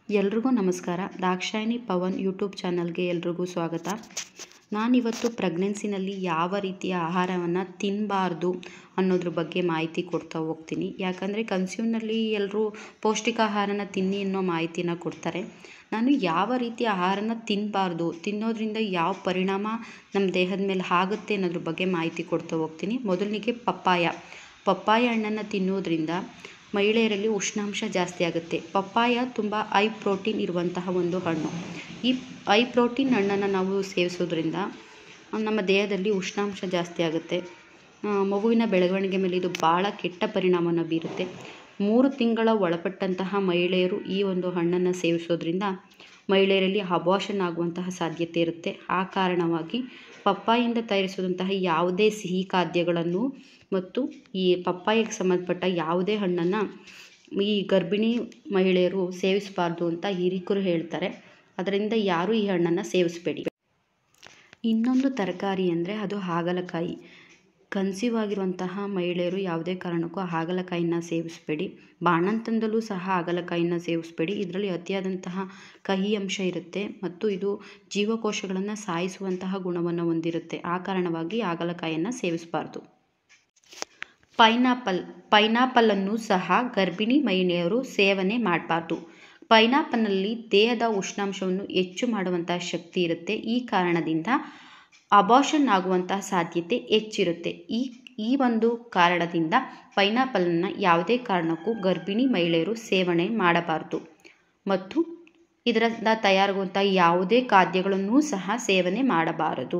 ಎಲ್ರಿಗೂ ನಮಸ್ಕಾರ ದಾಕ್ಷಾಯಿಣಿ ಪವನ್ ಯೂಟ್ಯೂಬ್ ಚಾನಲ್ಗೆ ಎಲ್ರಿಗೂ ಸ್ವಾಗತ ನಾನಿವತ್ತು ಪ್ರೆಗ್ನೆನ್ಸಿನಲ್ಲಿ ಯಾವ ರೀತಿಯ ಆಹಾರವನ್ನು ತಿನ್ನಬಾರ್ದು ಅನ್ನೋದ್ರ ಬಗ್ಗೆ ಮಾಹಿತಿ ಕೊಡ್ತಾ ಹೋಗ್ತೀನಿ ಯಾಕಂದರೆ ಕನ್ಸ್ಯೂಮ್ನಲ್ಲಿ ಎಲ್ಲರೂ ಪೌಷ್ಟಿಕ ಆಹಾರನ ತಿನ್ನಿ ಅನ್ನೋ ಮಾಹಿತಿನ ಕೊಡ್ತಾರೆ ನಾನು ಯಾವ ರೀತಿಯ ಆಹಾರನ ತಿನ್ನಬಾರ್ದು ತಿನ್ನೋದ್ರಿಂದ ಯಾವ ಪರಿಣಾಮ ನಮ್ಮ ದೇಹದ ಮೇಲೆ ಆಗುತ್ತೆ ಅನ್ನೋದ್ರ ಬಗ್ಗೆ ಮಾಹಿತಿ ಕೊಡ್ತಾ ಹೋಗ್ತೀನಿ ಮೊದಲನಿಗೆ ಪಪ್ಪಾಯ ಪಪ್ಪಾಯ ಹಣ್ಣನ್ನು ತಿನ್ನೋದ್ರಿಂದ ಮಹಿಳೆಯರಲ್ಲಿ ಉಷ್ಣಾಂಶ ಜಾಸ್ತಿ ಆಗುತ್ತೆ ಪಪ್ಪಾಯ ತುಂಬ ಐ ಪ್ರೋಟೀನ್ ಇರುವಂತಹ ಒಂದು ಹಣ್ಣು ಈ ಐ ಪ್ರೋಟೀನ್ ಹಣ್ಣನ್ನು ನಾವು ಸೇವಿಸೋದ್ರಿಂದ ನಮ್ಮ ದೇಹದಲ್ಲಿ ಉಷ್ಣಾಂಶ ಜಾಸ್ತಿ ಆಗುತ್ತೆ ಮಗುವಿನ ಬೆಳವಣಿಗೆ ಮೇಲೆ ಇದು ಭಾಳ ಕೆಟ್ಟ ಪರಿಣಾಮನ ಬೀರುತ್ತೆ ಮೂರು ತಿಂಗಳ ಒಳಪಟ್ಟಂತಹ ಮಹಿಳೆಯರು ಈ ಒಂದು ಹಣ್ಣನ್ನು ಸೇವಿಸೋದ್ರಿಂದ ಮಹಿಳೆಯರಲ್ಲಿ ಅಬಾಷನ್ ಆಗುವಂತಹ ಸಾಧ್ಯತೆ ಇರುತ್ತೆ ಆ ಕಾರಣವಾಗಿ ಪಪ್ಪಾಯಿಂದ ತಯಾರಿಸಿದಂತಹ ಯಾವುದೇ ಸಿಹಿ ಖಾದ್ಯಗಳನ್ನು ಮತ್ತು ಈ ಪಪ್ಪಾಯಿಗೆ ಸಂಬಂಧಪಟ್ಟ ಯಾವುದೇ ಹಣ್ಣನ್ನು ಈ ಗರ್ಭಿಣಿ ಮಹಿಳೆಯರು ಸೇವಿಸಬಾರ್ದು ಅಂತ ಹಿರಿಕರು ಹೇಳ್ತಾರೆ ಅದರಿಂದ ಯಾರೂ ಈ ಹಣ್ಣನ್ನು ಸೇವಿಸಬೇಡಿ ಇನ್ನೊಂದು ತರಕಾರಿ ಅಂದರೆ ಅದು ಹಾಗಲಕಾಯಿ ಕನ್ಸೀವ್ ಆಗಿರುವಂತಹ ಮಹಿಳೆಯರು ಯಾವುದೇ ಕಾರಣಕ್ಕೂ ಹಾಗಲಕಾಯಿನ ಸೇವಿಸಬೇಡಿ ಬಾಣಂತನದಲ್ಲೂ ಸಹ ಹಾಗಲಕಾಯಿನ ಸೇವಿಸಬೇಡಿ ಇದರಲ್ಲಿ ಅತಿಯಾದಂತಹ ಕಹಿ ಅಂಶ ಇರುತ್ತೆ ಮತ್ತು ಇದು ಜೀವಕೋಶಗಳನ್ನು ಸಾಯಿಸುವಂತಹ ಗುಣವನ್ನು ಹೊಂದಿರುತ್ತೆ ಆ ಕಾರಣವಾಗಿ ಹಾಗಲಕಾಯಿಯನ್ನು ಸೇವಿಸಬಾರ್ದು ಪೈನಾಪಲ್ ಪೈನಾಪಲನ್ನು ಸಹ ಗರ್ಭಿಣಿ ಮಹಿಳೆಯರು ಸೇವನೆ ಮಾಡಬಾರ್ದು ಪೈನಾಪಲ್ನಲ್ಲಿ ದೇಹದ ಉಷ್ಣಾಂಶವನ್ನು ಹೆಚ್ಚು ಮಾಡುವಂತಹ ಶಕ್ತಿ ಇರುತ್ತೆ ಈ ಕಾರಣದಿಂದ ಅಬಾಷನ್ ಆಗುವಂತಹ ಸಾಧ್ಯತೆ ಹೆಚ್ಚಿರುತ್ತೆ ಈ ಈ ಒಂದು ಕಾರಣದಿಂದ ಪೈನಾಪಲನ್ನು ಯಾವುದೇ ಕಾರಣಕ್ಕೂ ಗರ್ಭಿಣಿ ಮಹಿಳೆಯರು ಸೇವನೆ ಮಾಡಬಾರ್ದು ಮತ್ತು ಇದರಿಂದ ತಯಾರಾಗುವಂಥ ಯಾವುದೇ ಖಾದ್ಯಗಳನ್ನು ಸಹ ಸೇವನೆ ಮಾಡಬಾರದು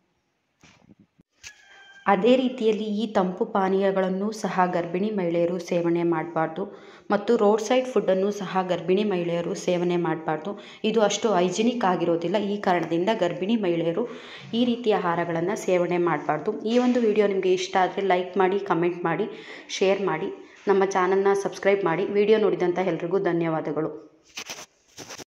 ಅದೇ ರೀತಿಯಲ್ಲಿ ಈ ತಂಪು ಪಾನೀಯಗಳನ್ನು ಸಹ ಗರ್ಭಿಣಿ ಮಹಿಳೆಯರು ಸೇವನೆ ಮಾಡಬಾರ್ದು ಮತ್ತು ರೋಡ್ ಸೈಡ್ ಫುಡ್ಡನ್ನು ಸಹ ಗರ್ಭಿಣಿ ಮಹಿಳೆಯರು ಸೇವನೆ ಮಾಡಬಾರ್ದು ಇದು ಅಷ್ಟು ಹೈಜಿನಿಕ್ ಆಗಿರೋದಿಲ್ಲ ಈ ಕಾರಣದಿಂದ ಗರ್ಭಿಣಿ ಮಹಿಳೆಯರು ಈ ರೀತಿಯ ಆಹಾರಗಳನ್ನು ಸೇವನೆ ಮಾಡಬಾರ್ದು ಈ ಒಂದು ವಿಡಿಯೋ ನಿಮಗೆ ಇಷ್ಟ ಆದರೆ ಲೈಕ್ ಮಾಡಿ ಕಮೆಂಟ್ ಮಾಡಿ ಶೇರ್ ಮಾಡಿ ನಮ್ಮ ಚಾನಲ್ನ ಸಬ್ಸ್ಕ್ರೈಬ್ ಮಾಡಿ ವಿಡಿಯೋ ನೋಡಿದಂಥ ಎಲ್ರಿಗೂ ಧನ್ಯವಾದಗಳು